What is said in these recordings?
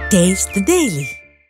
Taste the Daily.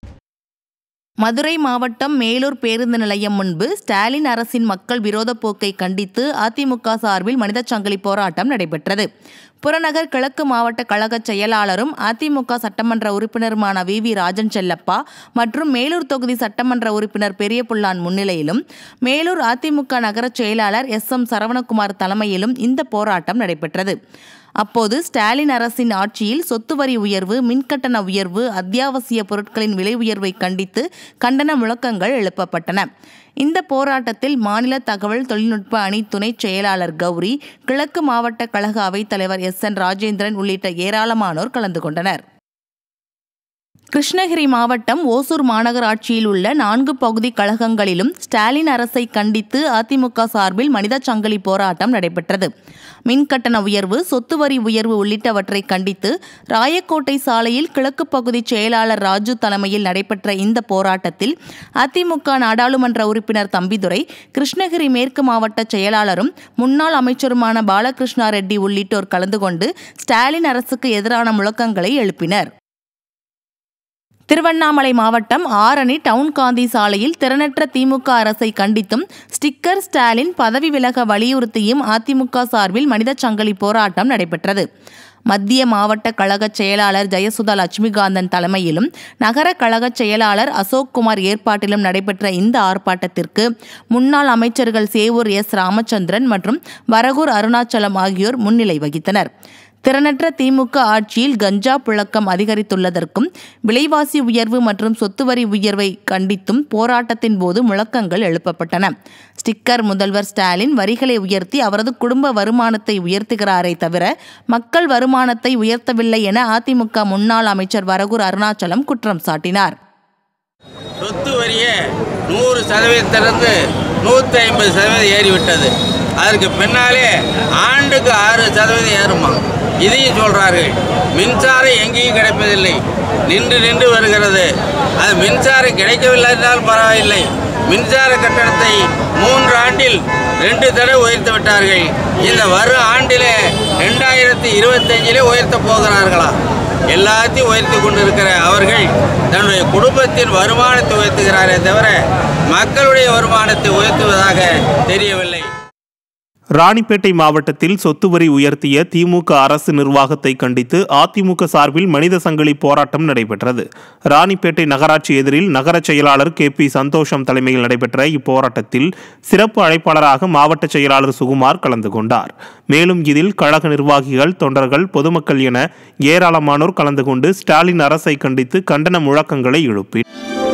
Madurai மாவட்டம் மேலூர் பேருந்து நிலையம் முன்பு ஸ்டாலின் அரசின் மக்கள் விரோத போக்கை கண்டித்து அதிமுக சார்பில் மனிதச் சங்கிலி போராட்டம் நடைபெற்றது புறநகர் கிழக்கு மாவட்ட கழக செயலாளரும் அதிமுக சட்டமன்ற உறுப்பினருமான வி வி ராஜன் செல்லப்பா மற்றும் மேலூர் தொகுதி சட்டமன்ற உறுப்பினர் பெரியபுல்லான் முன்னிலையிலும் மேலூர் அதிமுக நகரச் செயலாளர் எஸ் எம் சரவணகுமார் தலைமையிலும் இந்த போராட்டம் நடைபெற்றது அப்போது ஸ்டாலின் அரசின் ஆட்சியில் சொத்து வரி உயர்வு மின்கட்டண உயர்வு அத்தியாவசிய பொருட்களின் விலை உயர்வை கண்டித்து கண்டன முழக்கங்கள் எழுப்பப்பட்டன இந்த போராட்டத்தில் மாநில தகவல் தொழில்நுட்ப அணி துணை செயலாளர் கௌரி கிழக்கு மாவட்ட கழக அவைத்தலைவர் எஸ் என் ராஜேந்திரன் உள்ளிட்ட ஏராளமானோர் கலந்து கொண்டனர் கிருஷ்ணகிரி மாவட்டம் ஓசூர் மாநகராட்சியில் உள்ள நான்கு பகுதி கழகங்களிலும் ஸ்டாலின் அரசை கண்டித்து அதிமுக சார்பில் மனிதச் சங்கிலி போராட்டம் நடைபெற்றது மின்கட்டண உயர்வு சொத்து வரி உயர்வு உள்ளிட்டவற்றை கண்டித்து ராயக்கோட்டை சாலையில் கிழக்கு பகுதி செயலாளர் ராஜு தலைமையில் நடைபெற்ற இந்த போராட்டத்தில் அதிமுக நாடாளுமன்ற உறுப்பினர் தம்பிதுரை கிருஷ்ணகிரி மேற்கு மாவட்ட செயலாளரும் முன்னாள் அமைச்சருமான பாலகிருஷ்ணா ரெட்டி உள்ளிட்டோர் கலந்து கொண்டு ஸ்டாலின் அரசுக்கு எதிரான முழக்கங்களை எழுப்பினர் திருவண்ணாமலை மாவட்டம் ஆரணி டவுன் காந்தி சாலையில் திறனற்ற திமுக அரசை கண்டித்தும் ஸ்டிக்கர் ஸ்டாலின் பதவி விலக வலியுறுத்தியும் அதிமுக சார்பில் மனிதச் சங்கிலி போராட்டம் நடைபெற்றது மத்திய மாவட்ட கழக செயலாளர் ஜெயசுதா லட்சுமிகாந்தன் தலைமையிலும் நகர கழக செயலாளர் அசோக் குமார் ஏற்பாட்டிலும் நடைபெற்ற இந்த ஆர்ப்பாட்டத்திற்கு முன்னாள் அமைச்சர்கள் சேவூர் எஸ் ராமச்சந்திரன் மற்றும் வரகூர் அருணாச்சலம் ஆகியோர் முன்னிலை வகித்தனர் திறனற்ற திமுக ஆட்சியில் கஞ்சா புழக்கம் அதிகரித்துள்ளதற்கும் விலைவாசி உயர்வு மற்றும் சொத்து வரி உயர்வை கண்டித்தும் போராட்டத்தின் போது முழக்கங்கள் எழுப்பப்பட்டன ஸ்டிக்கர் முதல்வர் ஸ்டாலின் வரிகளை உயர்த்தி அவரது குடும்ப வருமானத்தை உயர்த்துகிறாரே தவிர மக்கள் வருமானத்தை உயர்த்தவில்லை என அதிமுக முன்னாள் அமைச்சர் வரகூர் அருணாச்சலம் குற்றம் சாட்டினார் சொத்து வரியே நூறு சதவீதத்திலிருந்து நூற்றி ஐம்பது சதவீதம் ஏறிவிட்டது அதற்கு பின்னாலே ஆண்டுக்கு ஆறு சதவீதம் ஏறுமா இதையும் சொல்கிறார்கள் மின்சாரம் எங்கேயும் கிடைப்பதில்லை நின்று நின்று வருகிறது அது மின்சாரம் கிடைக்கவில்லை என்றால் பரவாயில்லை மின்சார கட்டணத்தை மூன்று ஆண்டில் ரெண்டு தடவை உயர்த்தி விட்டார்கள் இந்த வரும் ஆண்டிலே ரெண்டாயிரத்தி இருபத்தஞ்சிலே உயர்த்த போகிறார்களா எல்லாத்தையும் உயர்த்தி கொண்டிருக்கிற அவர்கள் தன்னுடைய குடும்பத்தின் வருமானத்தை உயர்த்துகிறாரே தவிர மக்களுடைய வருமானத்தை உயர்த்துவதாக தெரியவில்லை ராணிப்பேட்டை மாவட்டத்தில் சொத்து வரி உயர்த்திய திமுக அரசு நிர்வாகத்தை கண்டித்து அதிமுக சார்பில் மனித சங்கிலி போராட்டம் நடைபெற்றது ராணிப்பேட்டை நகராட்சி எதிரில் நகர செயலாளர் கே பி சந்தோஷம் தலைமையில் நடைபெற்ற இப்போராட்டத்தில் சிறப்பு அழைப்பாளராக மாவட்ட செயலாளர் சுகுமார் கலந்து கொண்டார் மேலும் இதில் கழக நிர்வாகிகள் தொண்டர்கள் பொதுமக்கள் என ஏராளமானோர் கலந்து கொண்டு ஸ்டாலின் அரசை கண்டித்து கண்டன முழக்கங்களை எழுப்பினர்